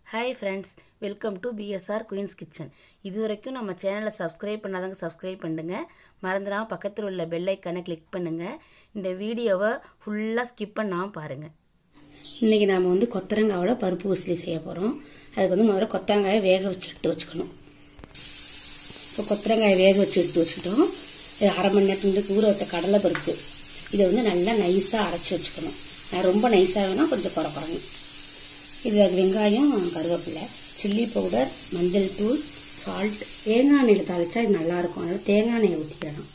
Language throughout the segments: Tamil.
hi friends welcome to BSR queens kitchen இது வரைக்கும் நம்ம சேனலை சப்ஸ்கிரைப் பண்ணாதவங்க சப்ஸ்கிரைப் பண்ணுங்க மறந்துடாமல் பக்கத்தில் உள்ள பெல் ஐக்கானை கிளிக் பண்ணுங்கள் இந்த வீடியோவை ஃபுல்லாக ஸ்கிப் பண்ணாமல் பாருங்கள் இன்றைக்கி நாம் வந்து கொத்தரங்காவோட பருப்பு உசிலி செய்ய போகிறோம் அதுக்கு வந்து முதல்ல கொத்தரங்காயை வேக வச்சு எடுத்து வச்சுக்கணும் இப்போ கொத்தரங்காயை வேக வச்சு எடுத்து வச்சுட்டோம் இது அரை மணி நேரத்துக்கு ஊற வச்ச கடலை பருப்பு இதை வந்து நல்லா நைஸாக அரைச்சி வச்சுக்கணும் நான் ரொம்ப நைஸாக வேணால் கொஞ்சம் குறை குறைங்க இது அது வெங்காயம் கருவேப்பிலை சில்லி பவுடர் மஞ்சள் தூள் சால்ட் தேங்காய் எண்ணெயில் தாளிச்சா இது நல்லாயிருக்கும் அதனால் தேங்காய் எண்ணெயை ஊற்றிக்கிறணும்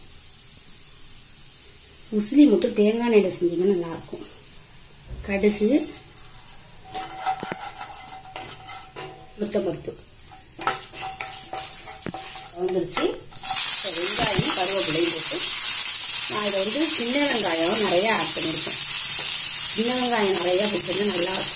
உசிலி மட்டும் தேங்காய் எண்ணெயில் செஞ்சீங்கன்னா நல்லாயிருக்கும் கடுகு முத்தப்பருப்பு வந்துருச்சு வெங்காயம் கருவேப்பிலையும் போட்டு நான் இதை வந்து சின்ன வெங்காயம் நிறைய ஆட் பண்ணியிருக்கேன் சின்ன வெங்காயம் நிறைய போட்டு நல்லா இருக்கும்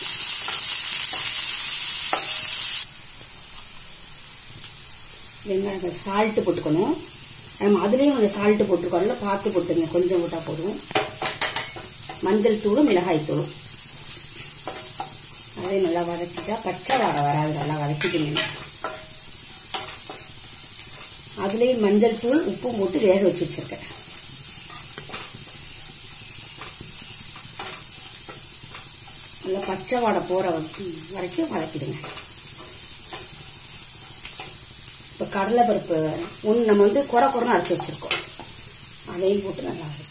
வெங்காயம் சால்ட்டு போட்டுக்கணும் நம்ம அதுலேயும் கொஞ்சம் சால்ட்டு போட்டுருக்கோம்ல பார்த்து போட்டுங்க கொஞ்சம் போட்டால் போதும் மஞ்சள் தூளும் மிளகாய் தூளும் அதையும் நல்லா வதக்கிட்டா பச்சை வாடை வராது நல்லா வதக்கிட்டீங்க அதுலேயும் மஞ்சள் தூள் உப்பும் போட்டு வேக வச்சு வச்சிருக்கேன் நல்லா பச்சை வாடை போகிற வரைக்கும் வதக்கிடுங்க இப்போ கடலை பருப்பு ஒன்று நம்ம வந்து குறை குறைன்னு அரைச்சி வச்சுருக்கோம் அதையும் போட்டு நல்லா வதக்கிறேன்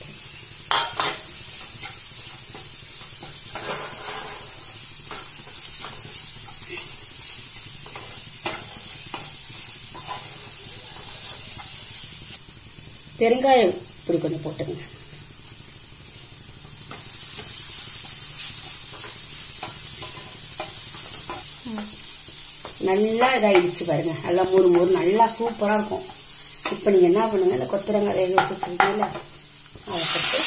பெருங்காயம் இப்படி கொஞ்சம் போட்டுங்க நல்லா இதாகிடுச்சு பாருங்க நல்லா மூணு மூணு நல்லா சூப்பராக இருக்கும் இப்போ நீங்கள் என்ன பண்ணுங்க இந்த கொத்தரங்காய் வேக வச்சு வச்சுருக்கீங்களா அதை போட்டு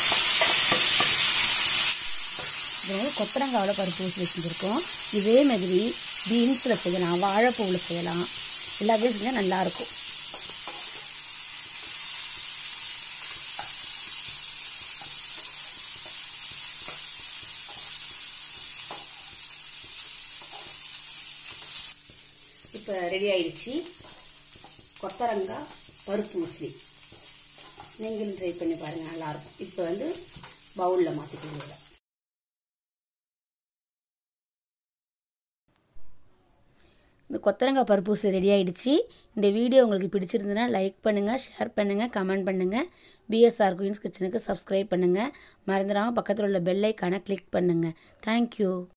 அதாவது கொத்தரங்காவோட பருப்பு ஊசி வச்சுருக்கோம் இதே மாதிரி பீன்ஸில் செய்யலாம் வாழைப்பூவில் செய்யலாம் எல்லாத்தையும் செஞ்சால் நல்லாயிருக்கும் இப்போ ரெடி ஆயிடுச்சு கொத்தரங்காய் பருப்பு முஸ்லி நீங்களும் ட்ரை பண்ணி பாருங்கள் நல்லாயிருக்கும் இப்போ வந்து பவுலில் மாற்றிக்கோங்க இந்த கொத்தரங்காய் பருப்பூசி ரெடி ஆகிடுச்சு இந்த வீடியோ உங்களுக்கு பிடிச்சிருந்ததுன்னா லைக் பண்ணுங்கள் ஷேர் பண்ணுங்கள் கமெண்ட் பண்ணுங்கள் பிஎஸ்ஆர் குயின்ஸ் கிச்சனுக்கு சப்ஸ்கிரைப் பண்ணுங்கள் மறந்துடாமல் பக்கத்தில் உள்ள பெல் ஐக்கானை கிளிக் பண்ணுங்கள் தேங்க்யூ